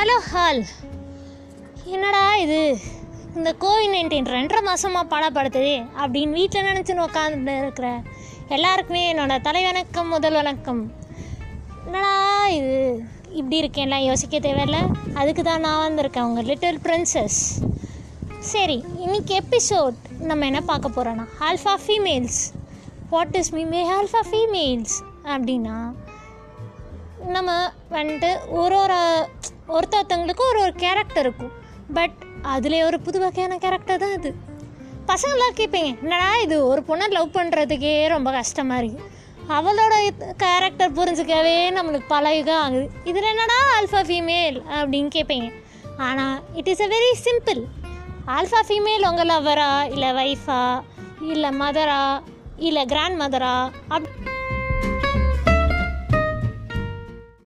hello hall என்னடா இது இந்த கோவிட் நைன்டீன் ரெண்டரை மாதமாக பாடப்படுத்துதே அப்படின்னு வீட்டில் நினச்சின்னு உட்காந்துட்டு இருக்கிற எல்லாருக்குமே என்னோட தலை வணக்கம் முதல் வணக்கம் என்னடா இது இப்படி இருக்கேன்லாம் யோசிக்க தேவையில்ல அதுக்கு தான் நான் வந்திருக்கேன் உங்கள் லிட்டில் பிரின்சஸ் சரி இன்னைக்கு எபிசோட் நம்ம என்ன பார்க்க போகிறோன்னா alpha females what is me may alpha females அப்படின்னா நம்ம வந்துட்டு ஒரு ஒரு ஒருத்தொருத்தவங்களுக்கும் ஒரு ஒரு கேரக்டர் இருக்கும் பட் அதில் ஒரு புது வகையான கேரக்டர் தான் அது பசங்களாம் கேட்பீங்க என்னடா இது ஒரு பொண்ணை லவ் பண்ணுறதுக்கே ரொம்ப கஷ்டமாக இருக்குது அவளோட கேரக்டர் புரிஞ்சுக்கவே நம்மளுக்கு பல யுகம் ஆகுது இதில் என்னடா ஆல்ஃபா ஃபீமேல் அப்படின்னு கேட்பீங்க ஆனால் it is a very simple alpha female உங்கள் லவ்வரா இல்லை ஒய்ஃபா இல்லை மதரா இல்லை கிராண்ட் மதரா அப்